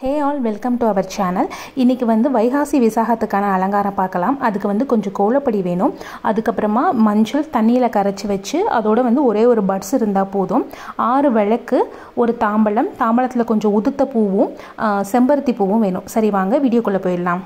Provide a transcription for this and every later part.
hey all welcome to our channel இன்றைக்கி வந்து வைகாசி விசாகத்துக்கான அலங்காரம் பார்க்கலாம் அதுக்கு வந்து கொஞ்சம் கோலப்படி வேணும் அதுக்கப்புறமா மஞ்சள் தண்ணியில் கரைச்சி வச்சு அதோட வந்து ஒரே ஒரு பட்ஸ் இருந்தால் போதும் ஆறு விளக்கு ஒரு தாம்பழம் தாம்பழத்தில் கொஞ்சம் உதுத்த பூவும் ஆ, செம்பருத்தி பூவும் வேணும் சரி வாங்க வீடியோக்குள்ளே போயிடலாம்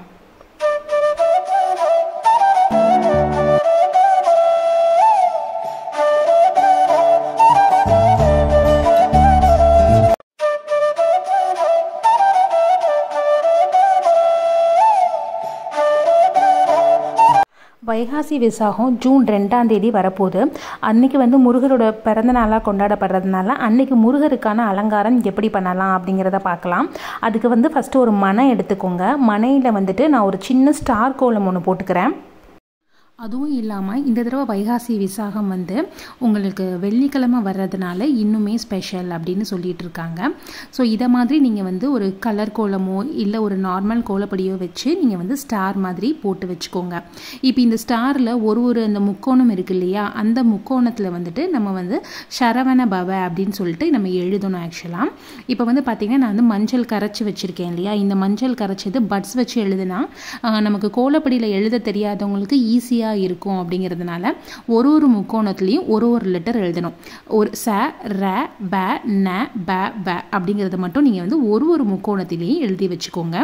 வைகாசி விசாகம் ஜூன் ரெண்டாம் தேதி வரப்போகுது அன்னைக்கு வந்து முருகரோட பிறந்த நாளாக கொண்டாடப்படுறதுனால அன்னைக்கு முருகருக்கான அலங்காரம் எப்படி பண்ணலாம் அப்படிங்கிறத பார்க்கலாம் அதுக்கு வந்து ஃபஸ்ட்டு ஒரு மனை எடுத்துக்கோங்க மனையில் வந்துட்டு நான் ஒரு சின்ன ஸ்டார் கோலம் ஒன்று போட்டுக்கிறேன் அதுவும் இல்லாமல் இந்த தடவை வைகாசி விசாகம் வந்து உங்களுக்கு வெள்ளிக்கிழமை வர்றதுனால இன்னுமே ஸ்பெஷல் அப்படின்னு சொல்லிட்டு இருக்காங்க ஸோ இதை மாதிரி நீங்கள் வந்து ஒரு கலர் கோலமோ இல்லை ஒரு நார்மல் கோலப்படியோ வச்சு நீங்கள் வந்து ஸ்டார் மாதிரி போட்டு வச்சுக்கோங்க இப்போ இந்த ஸ்டாரில் ஒரு ஒரு அந்த முக்கோணம் இருக்கு இல்லையா அந்த முக்கோணத்தில் வந்துட்டு நம்ம வந்து சரவண பவ அப்படின்னு சொல்லிட்டு நம்ம எழுதணும் ஆக்சுவலாக இப்போ வந்து பார்த்திங்கன்னா நான் வந்து மஞ்சள் கரைச்சி வச்சுருக்கேன் இல்லையா இந்த மஞ்சள் கரைச்சது பட்ஸ் வச்சு எழுதுனா ஆஹ், நமக்கு கோலப்படியில் எழுத தெரியாதவங்களுக்கு ஈஸியாக இருக்கும் அப்படிங்கிறதுனால ஒரு ஒரு முக்கோணத்துலேயும் ஒரு ஒரு லெட்டர் எழுதணும் ஒரு ச ர ப ந ப ப அப்படிங்கிறத மட்டும் நீங்கள் வந்து ஒரு ஒரு முக்கோணத்திலையும் எழுதி வச்சுக்கோங்க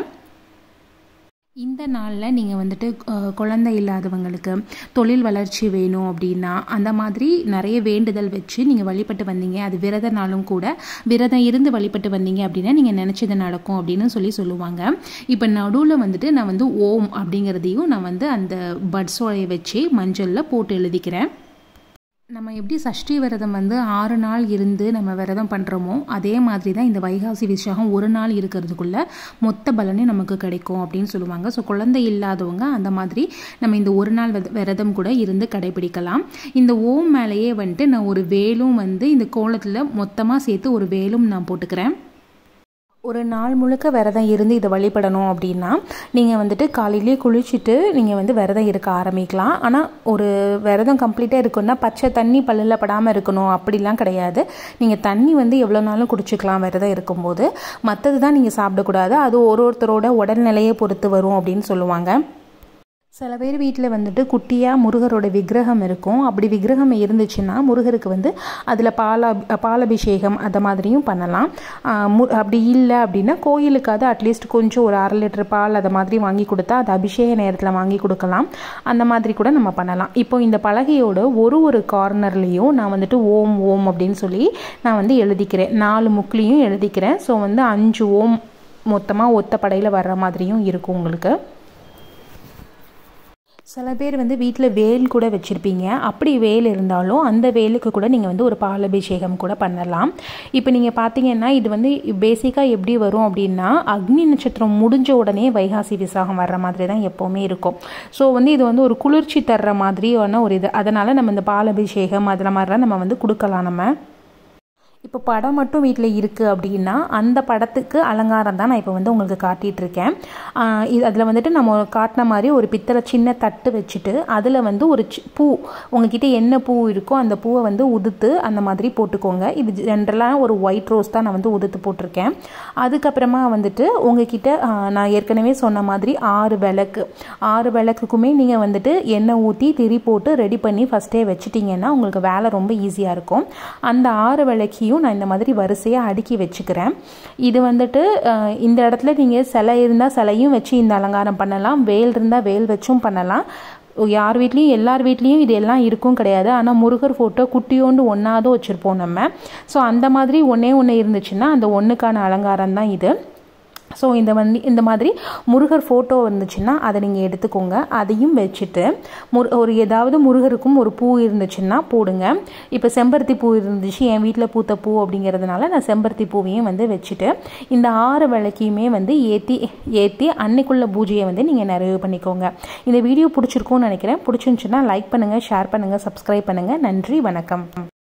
இந்த நாளில் நீங்கள் வந்துட்டு அஹ், குழந்தை இல்லாதவங்களுக்கு தொழில் வளர்ச்சி வேணும் அப்படின்னா அந்த மாதிரி நிறைய வேண்டுதல் வச்சு நீங்கள் வழிபட்டு வந்தீங்க அது விரத நாளும் கூட விரதம் இருந்து வழிபட்டு வந்தீங்க அப்படின்னா நீங்கள் நினச்சது நடக்கும் அப்படின்னு சொல்லி சொல்லுவாங்க இப்போ நடுவில் வந்துட்டு நான் வந்து ஓம் அப்படிங்கிறதையும் நான் வந்து அந்த பட்ஸோடைய வச்சு மஞ்சளில் போட்டு எழுதிக்கிறேன் நம்ம எப்படி சஷ்டி விரதம் வந்து ஆறு நாள் இருந்து நம்ம விரதம் பண்ணுறோமோ அதே மாதிரி தான் இந்த வைகாசி விசாகம் ஒரு நாள் இருக்கிறதுக்குள்ள மொத்த பலனே நமக்கு கிடைக்கும் அப்படின்னு சொல்லுவாங்க ஸோ குழந்தை இல்லாதவங்க அந்த மாதிரி நம்ம இந்த ஒரு நாள் விரத- விரதம் கூட இருந்து கடைபிடிக்கலாம் இந்த ஓம் மேலேயே வந்துட்டு நான் ஒரு வேலும் வந்து இந்த கோலத்தில் மொத்தமாக சேர்த்து ஒரு வேலும் நான் போட்டுக்கிறேன் ஒரு நாள் முழுக்க விரதம் இருந்து இதை வழிபடணும் அப்படின்னா நீங்கள் வந்துட்டு காலையிலேயே குளிச்சுட்டு நீங்கள் வந்து விரதம் இருக்க ஆரம்பிக்கலாம் ஆனால் ஒரு விரதம் கம்ப்ளீட்டாக இருக்குன்னா பச்சை தண்ணி பல்லில் படாமல் இருக்கணும் அப்படிலாம் கிடையாது நீங்கள் தண்ணி வந்து எவ்வளோ நாளும் குடிச்சிக்கலாம் விரதம் இருக்கும்போது மற்றது தான் நீங்கள் சாப்பிடக்கூடாது அது ஒரு ஒருத்தரோட உடல்நிலையை பொறுத்து வரும் அப்படின்னு சொல்லுவாங்க சில பேர் வீட்டில் வந்துட்டு குட்டியாக முருகரோட விக்கிரகம் இருக்கும் அப்படி விக்கிரகம் இருந்துச்சுன்னா முருகருக்கு வந்து அதில் பாலா பாலபிஷேகம் அதை மாதிரியும் பண்ணலாம் ஆஹ் மு அப்படி இல்லை அப்படின்னா கோயிலுக்காவது அட்லீஸ்ட் கொஞ்சம் ஒரு அரை லிட்டர் பால் அதை மாதிரி வாங்கி கொடுத்தா அது அபிஷேக நேரத்தில் வாங்கி கொடுக்கலாம் அந்த மாதிரி கூட நம்ம பண்ணலாம் இப்போ இந்த பலகையோட ஒரு ஒரு கார்னர்லேயும் நான் வந்துட்டு ஓம் ஓம் அப்படின்னு சொல்லி நான் வந்து எழுதிக்கிறேன் நாலு முக்குலேயும் எழுதிக்கிறேன் ஸோ வந்து அஞ்சு ஓம் மொத்தமாக ஒத்த படையில் வர்ற மாதிரியும் இருக்கும் உங்களுக்கு சில பேர் வந்து வீட்டில் வேல் கூட வச்சுருப்பீங்க அப்படி வேல் இருந்தாலும் அந்த வேலுக்கு கூட நீங்கள் வந்து ஒரு பாலபிஷேகம் கூட பண்ணலாம் இப்போ நீங்கள் பார்த்தீங்கன்னா இது வந்து பேசிக்காக எப்படி வரும் அப்படின்னா அக்னி நட்சத்திரம் முடிஞ்ச உடனே வைகாசி விசாகம் வர்ற மாதிரி தான் எப்போவுமே இருக்கும் ஸோ வந்து இது வந்து ஒரு குளிர்ச்சி தர்ற மாதிரியான ஒரு இது அதனால் நம்ம இந்த பாலபிஷேகம் அதில் மாதிரிலாம் நம்ம வந்து கொடுக்கலாம் நம்ம இப்போ படம் மட்டும் வீட்டில் இருக்குது அப்படின்னா அந்த படத்துக்கு அலங்காரம் தான் நான் இப்போ வந்து உங்களுக்கு காட்டிகிட்டு இருக்கேன் ஆஹ் இது அதில் வந்துட்டு நம்ம காட்டின மாதிரி ஒரு பித்தளை சின்ன தட்டு வச்சுட்டு அதில் வந்து ஒரு சி- பூ உங்ககிட்ட என்ன பூ இருக்கோ அந்த பூவை வந்து உதுத்து அந்த மாதிரி போட்டுக்கோங்க இது ஜென்ரலாக ஒரு ஒயிட் ரோஸ் தான் நான் வந்து உதுத்து போட்டிருக்கேன் அதுக்கப்புறமா வந்துட்டு உங்ககிட்ட ஆஹ் நான் ஏற்கனவே சொன்ன மாதிரி ஆறு விளக்கு ஆறு விளக்குக்குமே நீங்கள் வந்துட்டு எண்ணெய் ஊற்றி திரி போட்டு ரெடி பண்ணி ஃபஸ்ட்டே வச்சிட்டிங்கன்னா உங்களுக்கு வேலை ரொம்ப ஈஸியாக இருக்கும் அந்த ஆறு விளக்கையும் நான் இந்த மாதிரி வரிசையாக அடுக்கி வச்சுக்கிறேன் இது வந்துட்டு அஹ், இந்த இடத்துல நீங்கள் சிலை இருந்தால் சிலையும் வச்சு இந்த அலங்காரம் பண்ணலாம் வேல் இருந்தால் வேல் வச்சும் பண்ணலாம் யார் வீட்லேயும் எல்லார் வீட்லேயும் இது எல்லாம் இருக்கும் கிடையாது ஆனால் முருகர் ஃபோட்டோ குட்டியோண்டு ஒன்றாவது வச்சுருப்போம் நம்ம ஸோ அந்த மாதிரி ஒன்றே ஒன்று இருந்துச்சுன்னா அந்த ஒன்றுக்கான அலங்காரம் தான் இது ஸோ இந்த வந்து இந்த மாதிரி முருகர் ஃபோட்டோ இருந்துச்சுன்னா அதை நீங்கள் எடுத்துக்கோங்க அதையும் வச்சுட்டு முரு ஒரு ஏதாவது முருகருக்கும் ஒரு பூ இருந்துச்சுன்னா போடுங்க இப்போ செம்பருத்தி பூ இருந்துச்சு என் வீட்டில் பூத்த பூ அப்படிங்கிறதுனால நான் செம்பருத்தி பூவையும் வந்து வச்சுட்டு இந்த ஆறு விளக்கையுமே வந்து ஏற்றி ஏற்றி அன்னைக்குள்ள பூஜையை வந்து நீங்கள் நிறைவு பண்ணிக்கோங்க இந்த வீடியோ பிடிச்சிருக்கும்னு நினைக்கிறேன் பிடிச்சிருந்துச்சுன்னா லைக் பண்ணுங்கள் ஷேர் பண்ணுங்கள் சப்ஸ்கிரைப் பண்ணுங்கள் நன்றி வணக்கம்